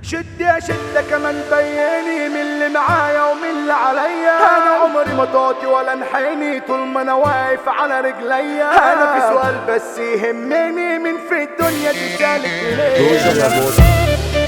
شد يا شدة كمان بيني من اللي معايا ومن اللي عليا انا عمري ما طاطي ولا انحني طول ما انا واقف على رجليا انا في سؤال بس يهمني من في الدنيا دي سالك ليه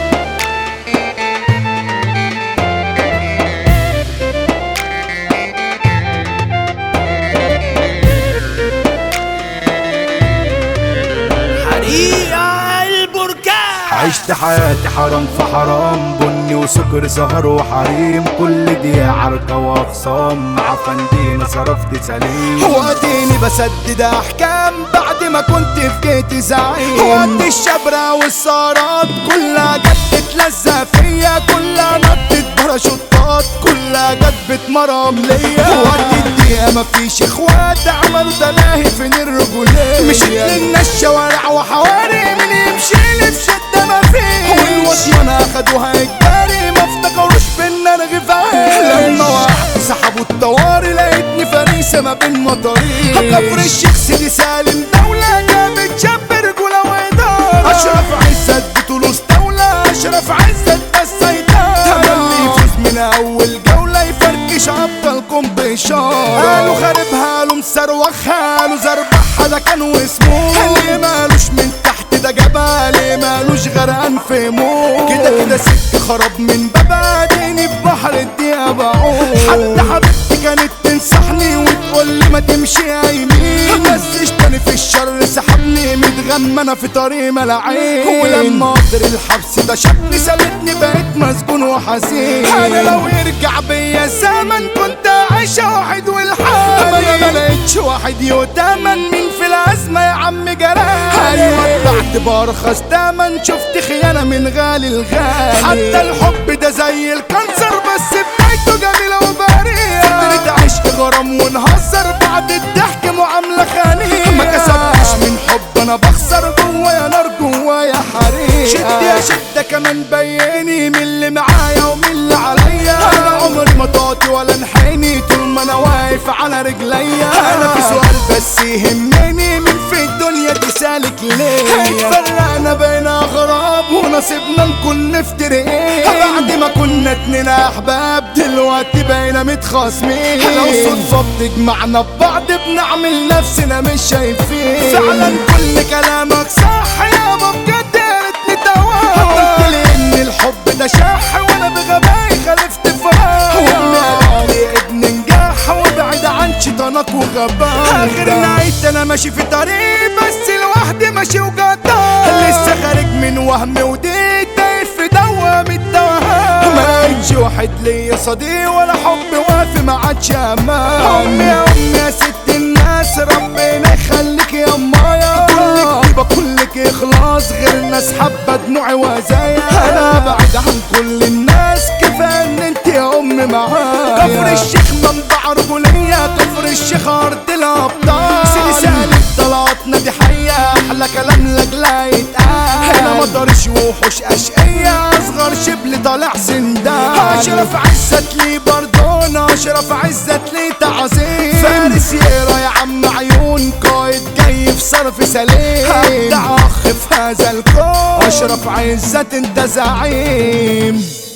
حريقة البركان عشت حياتي حرام في حرام بني وسكر سهر وحريم كل دي عركة وأخصام مع فندينا صرفت سليم واديني بسدد احكام بعد ما كنت في جيتي زعيم وقت الشبرة والسهرات كلها جت تتلزق فيا كلها نطت باراشوتات كلها جت بتمرم ليا وقت الدقيقة مفيش اخوات عملوا تلاهي فين الرجولية مشيت للناس شوارع وحواري من يمشي لي في شدة ما فيه والوصيان اخدوها اجباري ما افتكروش بينا رغي في عيني لما وقعت سحبوا الطواري لقيتني فريسة ما بين مطاريق كفر الشيخ سيدي سالم دولة جابت شاب رجولة وإدارة أشرف عزت بطولوس دولة أشرف عزت ده السيطرة اللي يفوز من أول جولة يفركش أبطالكم بإشارة قالوا خاربها قالوا مسروخها قالوا زربحها ده كان واسمه اللي مالوش من تحت ده جبل اللي مالوش غرقان في موت كده كده سك خراب من بابا اديني في بحر الدقيقة بعوم حتى حبيبتي كانت تنصحني وتقول لي ما تمشي يا يمين بس تاني في الشر سحبني متغمى انا في طريق ملاعين ولما قدر الحبس ده شدني سابتني بقيت مسجون وحزين انا لو يرجع بيا الزمن كنت عايش واحد والحال انا ما لقيتش واحد يتمن مين في الازمه يا عم جلال ايوه طلعت بارخص تمن شفت خيانه من غالي الغالي حتى الحب ده زي الكانسر بس بدايته جميله وبريئه فترة عشق غرام ونهزر بعد الضحك معامله خانيه ما كسبتش من حب انا بخسر جوايا نار جوايا حريق شد يا شدة كمان بيني من اللي معايا ومن اللي عليا انا عمري ما طاطي ولا انحني طول ما انا واقف على رجليا انا في سؤال بس يهمني من في الدنيا دي سالك ليه اتفرقنا بينا اغراب ونصيبنا نكون نفترق بعد ما كنا اتنين احباب دلوقتي بقينا متخاصمين لو صدفة بتجمعنا ببعض بنعمل نفسنا مش شايفين فعلا كل كلامك صح يابا بجد يا ريتني تواه قلت لي ان الحب ده شح وانا بغبائي خالفت فراغ وامي قالت لي ابن نجاح وابعد عن شيطانك وغباء اخر نهاية انا ماشي في طريق بس لوحدي ماشي وجدار لسه خارج من وهم وديت تايه في دوام التوهان ما لقيتش واحد ليا صديق ولا حب وافي ما عادش امان امي يا امي يا ست الناس ربنا يخليك يا مايا كلك طيبة كلك اخلاص غير ناس حابة دموعي وزايا انا بعيد عن كل الناس كفاية ان انت يا امي معايا كفر الشيخ منبع رجولية كفر الشيخ ارض الابطال سيدي سالم طلعتنا دي حية احلى كلام لاجلها يتقال هنا مطرش وحوش اشقية اصغر شبل طالع سندان اشرف عزت لي بردون اشرف عزت لي تعظيم فارس يقرا يا عم عيون قايد جاي في صرف سليم هبدع اخ في هذا الكون اشرف عزت انت زعيم